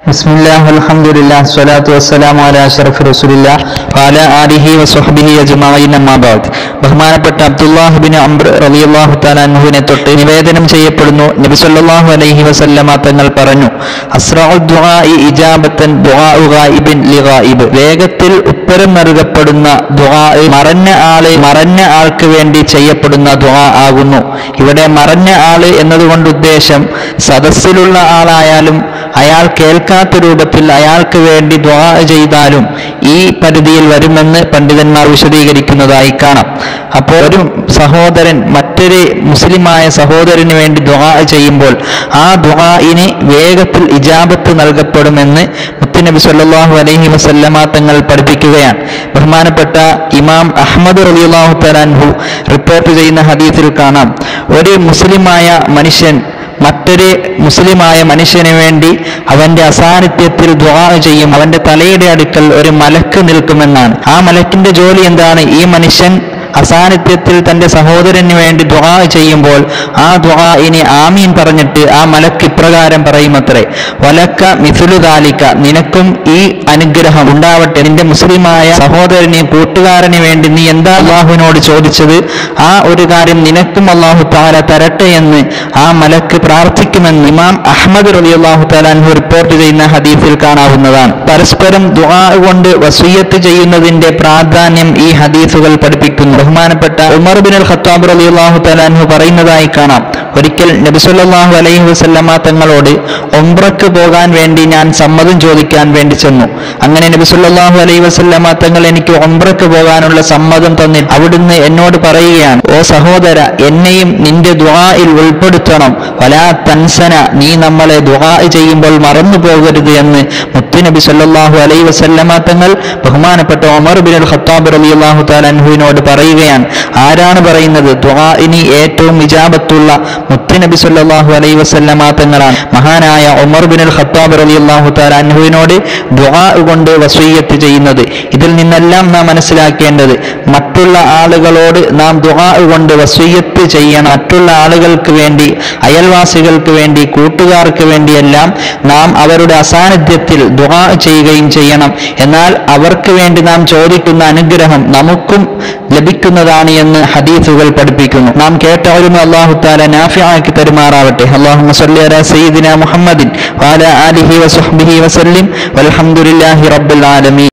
بسم الله والحمد لله الصلاة والسلام على أشرف رسول الله وعلى آله وصحبه أجمعين أما بعد ബഹുമാനപ്പെട്ട Abdullah bin Amr റളിയല്ലാഹു തആല അൻഹുവിനെ തൊട്ട് നിവേദനം ചെയ്യപ്പെടുന്നു നബി സല്ലല്ലാഹു അലൈഹി വസല്ലമ തങ്ങൾ പറഞ്ഞു അസ്റഉ ദുആഇ ഇജാബത്തൻ ദുആഉ ഗായിബിൻ ലിഗായിബ് വേഗത്തിൽ ഉത്തരം നൽകപ്പെടുന്ന ദുആ മറഞ്ഞ ആള് മറഞ്ഞ ആൾക്ക് വേണ്ടി ചെയ്യപ്പെടുന്ന ദുആ ആകുന്നു ഇവിടെ മറഞ്ഞ ആള് എന്നതുകൊണ്ട് ഉദ്ദേശം സദസ്സിലുള്ള ആളായാലും അയാൾ കേൾക്കാത്ത രൂപത്തിൽ അയാൾക്ക് വേണ്ടി ദ്വാ ചെയ്താലും ഈ പരിധിയിൽ വരുമെന്ന് പണ്ഡിതന്മാർ വിശദീകരിക്കുന്നതായി കാണാം അപ്പോൾ ഒരു സഹോദരൻ മറ്റൊരു മുസ്ലിമായ സഹോദരന് വേണ്ടി ദ്വാ ചെയ്യുമ്പോൾ ആ ദ്വാഇന് വേഗത്തിൽ ഇജാബത്ത് നൽകപ്പെടുമെന്ന് മുത്തുനബി സല്ലല്ലാഹു അലൈഹി വസല്ലമ തങ്ങൾ പഠിപ്പിക്കുകയാണ് ബഹുമാനപ്പെട്ട ഇമാം അഹമ്മദ് റളിയല്ലാഹു തആലാൻഹു റിപ്പോർട്ട് ചെയ്യുന്ന ഹദീസിൽ കാണാം ഒരു മുസ്ലിമായ മനുഷ്യൻ മറ്റൊരു മുസ്ലിമായ മനുഷ്യന് വേണ്ടി അവന്റെ അസാന്നിധ്യത്തിൽ ദ്വാ ചെയ്യും അവന്റെ തലയുടെ അടുക്കൽ ഒരു മലക്ക് നിൽക്കുമെന്നാണ് ആ മലക്കിന്റെ ജോലി എന്താണ് ഈ മനുഷ്യൻ അസാന്നിധ്യത്തിൽ തന്റെ സഹോദരന് വേണ്ടി ദ്വാ ചെയ്യുമ്പോൾ ആ ദ്വാ ഇനി ആമീൻ പറഞ്ഞിട്ട് ആ മലക്ക് ഇപ്രകാരം പറയുമത്രേ വലക്ക മിഥുലുദാലിക്ക നിനക്കും ഈ അനുഗ്രഹം ഉണ്ടാവട്ടെ നിന്റെ മുസ്ലിമായ സഹോദരനെ കൂട്ടുകാരന് വേണ്ടി നീ എന്താ അള്ളാഹുവിനോട് ചോദിച്ചത് ആ ഒരു കാര്യം നിനക്കും അള്ളാഹു താല തരട്ടെ എന്ന് ആ മലക്ക് പ്രാർത്ഥിക്കുമെന്ന് ഇമാം അഹമ്മദ് റലി അള്ളാഹു താലാൻഹു റിപ്പോർട്ട് ചെയ്യുന്ന ഹദീസിൽ കാണാവുന്നതാണ് പരസ്പരം ദുആ കൊണ്ട് വസൂയത്ത് ചെയ്യുന്നതിന്റെ പ്രാധാന്യം ഈ ഹദീസുകൾ പഠിപ്പിക്കുന്നു ബഹുമാനപ്പെട്ട ഉമർ ബിൻ അൽ ഖത്താബ് റലി അള്ളാഹു താലാൻഹു പറയുന്നതായി കാണാം ഒരിക്കൽ നബിസല്ലാഹു അലൈഹി വസല്ലമ തങ്ങളോട് ഒംറക്ക് പോകാൻ വേണ്ടി ഞാൻ സമ്മതം ചോദിക്കാൻ വേണ്ടി ചെന്നു അങ്ങനെ നബിസല്ലാഹു അലൈഹി വസല്ലമ തങ്ങൾ എനിക്ക് ഒംറക്ക് പോകാനുള്ള സമ്മതം തന്നി അവിടുന്ന് എന്നോട് പറയുകയാണ് ഓ സഹോദര എന്നെയും നിന്റെ ദുആയിൽ ഉൾപ്പെടുത്തണം വലാ തൻസന നീ നമ്മളെ ദുആ ചെയ്യുമ്പോൾ മറന്നു പോകരുത് എന്ന് മുത്തുനബി സല്ലല്ലാഹു അലൈഹി വസല്ലമ തങ്ങൾ ബഹുമാനപ്പെട്ട ഉമർ ബിൻ അൽ ഖത്താബ് റളിയല്ലാഹു തആല അൻഹുവിനോട് പറയുകയാണ് ആരാണ് പറയുന്നത് ദുആഇനി ഏറ്റവും ഇജാബത്തുള്ള മുത്തുനബി സല്ലല്ലാഹു അലൈഹി വസല്ലമ തങ്ങളാണ് മഹാനായ ഉമർ ബിൻ അൽ ഖത്താബ് റളിയല്ലാഹു തആല അൻഹുവിനോട് ദുആ കൊണ്ട് വസീയത്ത് ചെയ്യുന്നത് ഇതിൽ നിന്നെല്ലാം നാം മനസ്സിലാക്കേണ്ടത് മറ്റുള്ള ആളുകളോട് നാം ദുആ കൊണ്ട് വസീയത്ത് ചെയ്യണം മറ്റുള്ള ആളുകൾക്ക് വേണ്ടി അയൽവാസികൾക്ക് വേണ്ടി കൂട്ടുകാർക്ക് വേണ്ടിയെല്ലാം നാം അവരുടെ അസാന്നിധ്യത്തിൽ ദുആ ചെയ്യുകയും ചെയ്യണം എന്നാൽ അവർക്ക് വേണ്ടി നാം ചോദിക്കുന്ന അനുഗ്രഹം നമുക്കും ലഭിക്കുന്നതാണ് എന്ന് ഹദീസുകൾ പഠിപ്പിക്കുന്നു നാം കേട്ട ഒരു അള്ളാഹു താല നാഫിയാക്കി തരുമാറാവട്ടെ അള്ളാഹു സല്ലി അലാ സയ്യിദിന മുഹമ്മദിൻ വാല ആലിഹി വസുഹ്ബിഹി വസല്ലിം വൽഹംദുലില്ലാഹി റബ്ബിൽ ആലമീൻ